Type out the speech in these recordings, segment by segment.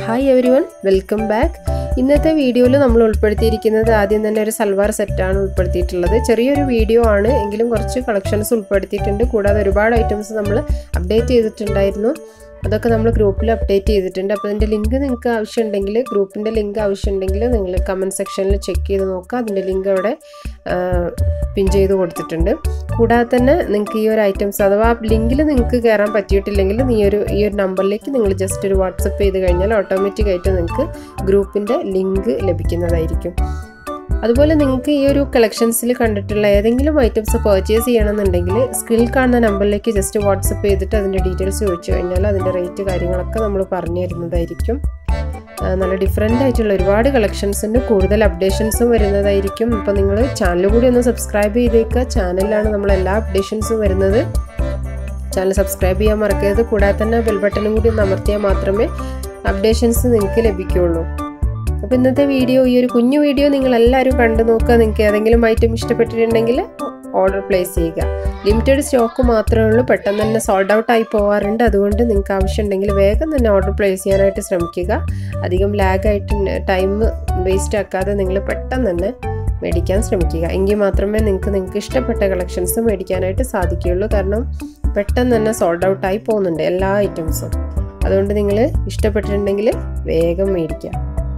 hi everyone welcome back ഇന്നത്തെ വീഡിയോയിൽ നമ്മൾ ഉൾപ്പെടുത്തിയിരിക്കുന്നത് ആദ്യം തന്നെ ഒരു സൽവാർ സെറ്റാണ് ഉൾപ്പെടുത്തിയിട്ടുള്ളത് ചെറിയൊരു വീഡിയോ ആണ് എങ്കിലും കുറച്ച് കളക്ഷൻസ് ഉൾപ്പെടുത്തിയിട്ടുണ്ട് കൂടാതെ ഒരുപാട് ഐറ്റംസ് നമ്മൾ അപ്ഡേറ്റ് ചെയ്തിട്ടുണ്ടായിരുന്നു അതൊക്കെ നമ്മൾ ഗ്രൂപ്പിൽ അപ്ഡേറ്റ് ചെയ്തിട്ടുണ്ട് അപ്പോൾ അതിൻ്റെ ലിങ്ക് നിങ്ങൾക്ക് ആവശ്യമുണ്ടെങ്കിൽ ഗ്രൂപ്പിൻ്റെ ലിങ്ക് ആവശ്യമുണ്ടെങ്കിൽ നിങ്ങൾ കമൻറ്റ് സെക്ഷനിൽ ചെക്ക് ചെയ്ത് നോക്കുക അതിൻ്റെ ലിങ്ക് അവിടെ പിൻ ചെയ്ത് കൊടുത്തിട്ടുണ്ട് കൂടാതെ തന്നെ നിങ്ങൾക്ക് ഈ ഒരു ഐറ്റംസ് അഥവാ ലിങ്കിൽ നിങ്ങൾക്ക് കയറാൻ പറ്റിയിട്ടില്ലെങ്കിൽ ഈ ഒരു ഈ ഒരു നമ്പറിലേക്ക് നിങ്ങൾ ജസ്റ്റ് ഒരു വാട്സപ്പ് ചെയ്ത് കഴിഞ്ഞാൽ ഓട്ടോമാറ്റിക്കായിട്ട് നിങ്ങൾക്ക് ഗ്രൂപ്പിൻ്റെ ലിങ്ക് ലഭിക്കുന്നതായിരിക്കും അതുപോലെ നിങ്ങൾക്ക് ഈ ഒരു കളക്ഷൻസിൽ കണ്ടിട്ടുള്ള ഏതെങ്കിലും ഐറ്റംസ് പർച്ചേസ് ചെയ്യണമെന്നുണ്ടെങ്കിൽ സ്ക്രീനിൽ കാണുന്ന നമ്പറിലേക്ക് ജസ്റ്റ് വാട്സപ്പ് ചെയ്തിട്ട് അതിൻ്റെ ഡീറ്റെയിൽസ് ചോദിച്ചു കഴിഞ്ഞാൽ അതിൻ്റെ റേറ്റ് കാര്യങ്ങളൊക്കെ നമ്മൾ പറഞ്ഞു തരുന്നതായിരിക്കും നല്ല ഡിഫറെൻ്റ് ആയിട്ടുള്ള ഒരുപാട് കളക്ഷൻസ് ഉണ്ട് കൂടുതൽ അപ്ഡേഷൻസും വരുന്നതായിരിക്കും അപ്പോൾ നിങ്ങൾ ചാനൽ കൂടി ഒന്ന് സബ്സ്ക്രൈബ് ചെയ്തേക്കുക ചാനലിലാണ് നമ്മൾ എല്ലാ അപ്ഡേഷൻസും വരുന്നത് ചാനൽ സബ്സ്ക്രൈബ് ചെയ്യാൻ മറക്കരുത് കൂടാതെ തന്നെ ബെൽ ബട്ടണും കൂടി ഒന്ന് അമർത്തിയാൽ മാത്രമേ അപ്ഡേഷൻസ് നിങ്ങൾക്ക് ലഭിക്കുകയുള്ളൂ അപ്പോൾ ഇന്നത്തെ വീഡിയോ ഈ ഒരു കുഞ്ഞു വീഡിയോ നിങ്ങൾ എല്ലാവരും കണ്ടു നോക്കുക നിങ്ങൾക്ക് ഏതെങ്കിലും ഐറ്റം ഇഷ്ടപ്പെട്ടിട്ടുണ്ടെങ്കിൽ ഓർഡർ പ്ലേസ് ചെയ്യുക ലിമിറ്റഡ് സ്റ്റോക്ക് മാത്രമേ ഉള്ളൂ പെട്ടെന്ന് തന്നെ സോൾഡ് ഔട്ട് ആയി പോകാറുണ്ട് അതുകൊണ്ട് നിങ്ങൾക്ക് ആവശ്യമുണ്ടെങ്കിൽ വേഗം തന്നെ ഓർഡർ പ്ലേസ് ചെയ്യാനായിട്ട് ശ്രമിക്കുക അധികം ലാഗായിട്ട് ടൈം വേസ്റ്റ് ആക്കാതെ നിങ്ങൾ പെട്ടെന്ന് തന്നെ മേടിക്കാൻ ശ്രമിക്കുക എങ്കിൽ മാത്രമേ നിങ്ങൾക്ക് നിങ്ങൾക്ക് ഇഷ്ടപ്പെട്ട കളക്ഷൻസ് മേടിക്കാനായിട്ട് സാധിക്കുകയുള്ളൂ കാരണം പെട്ടെന്ന് തന്നെ സോൾഡ് ഔട്ട് ആയി പോകുന്നുണ്ട് എല്ലാ ഐറ്റംസും അതുകൊണ്ട് നിങ്ങൾ ഇഷ്ടപ്പെട്ടിട്ടുണ്ടെങ്കിൽ വേഗം മേടിക്കാം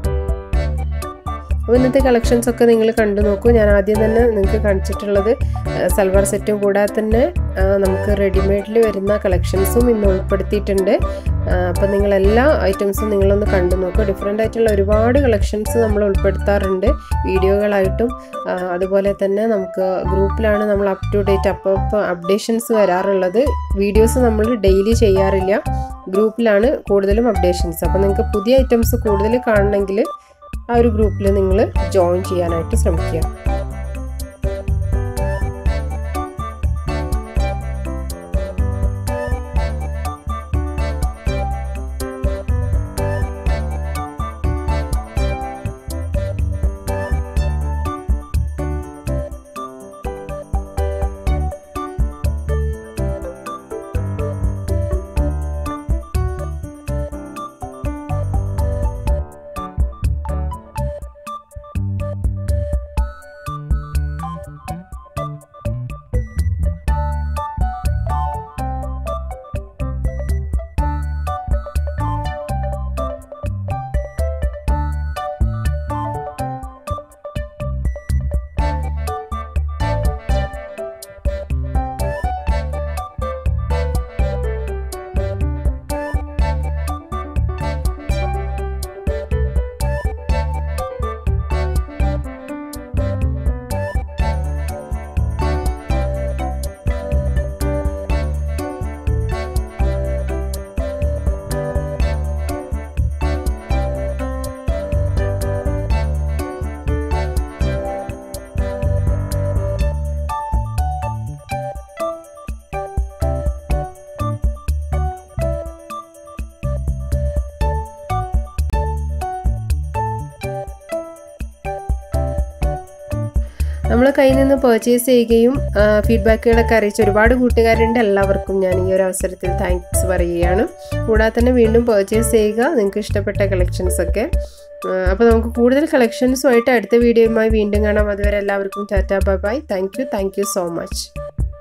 അപ്പോൾ ഇന്നത്തെ കളക്ഷൻസ് ഒക്കെ നിങ്ങൾ കണ്ടു നോക്കൂ ഞാൻ ആദ്യം തന്നെ നിങ്ങൾക്ക് കാണിച്ചിട്ടുള്ളത് സൽവാർ സെറ്റും കൂടാതെ തന്നെ നമുക്ക് റെഡിമെയ്ഡിൽ വരുന്ന കളക്ഷൻസും ഇന്ന് ഉൾപ്പെടുത്തിയിട്ടുണ്ട് അപ്പോൾ നിങ്ങൾ എല്ലാ ഐറ്റംസും നിങ്ങളൊന്ന് കണ്ടു നോക്കൂ ഡിഫറെൻ്റ് ആയിട്ടുള്ള ഒരുപാട് കളക്ഷൻസ് നമ്മൾ ഉൾപ്പെടുത്താറുണ്ട് വീഡിയോകളായിട്ടും അതുപോലെ തന്നെ നമുക്ക് ഗ്രൂപ്പിലാണ് നമ്മൾ അപ് ടു ഡേറ്റ് അപ്പോൾ അപ്ഡേഷൻസ് വരാറുള്ളത് വീഡിയോസ് നമ്മൾ ഡെയിലി ചെയ്യാറില്ല ഗ്രൂപ്പിലാണ് കൂടുതലും അപ്ഡേഷൻസ് അപ്പോൾ നിങ്ങൾക്ക് പുതിയ ഐറ്റംസ് കൂടുതൽ കാണണമെങ്കിൽ ആ ഒരു ഗ്രൂപ്പിൽ നിങ്ങൾ ജോയിൻ ചെയ്യാനായിട്ട് ശ്രമിക്കുക നമ്മൾ കയ്യിൽ നിന്ന് പർച്ചേസ് ചെയ്യുകയും ഫീഡ്ബാക്കുകളൊക്കെ അറിയിച്ച ഒരുപാട് കൂട്ടുകാരുണ്ട് എല്ലാവർക്കും ഞാൻ ഈ ഒരു അവസരത്തിൽ താങ്ക്സ് പറയുകയാണ് കൂടാതെ തന്നെ വീണ്ടും പർച്ചേസ് ചെയ്യുക നിങ്ങൾക്ക് ഇഷ്ടപ്പെട്ട കളക്ഷൻസ് ഒക്കെ അപ്പോൾ നമുക്ക് കൂടുതൽ കളക്ഷൻസുമായിട്ട് അടുത്ത വീഡിയോയുമായി വീണ്ടും കാണാം അതുവരെ എല്ലാവർക്കും tata bye bye thank you thank you so much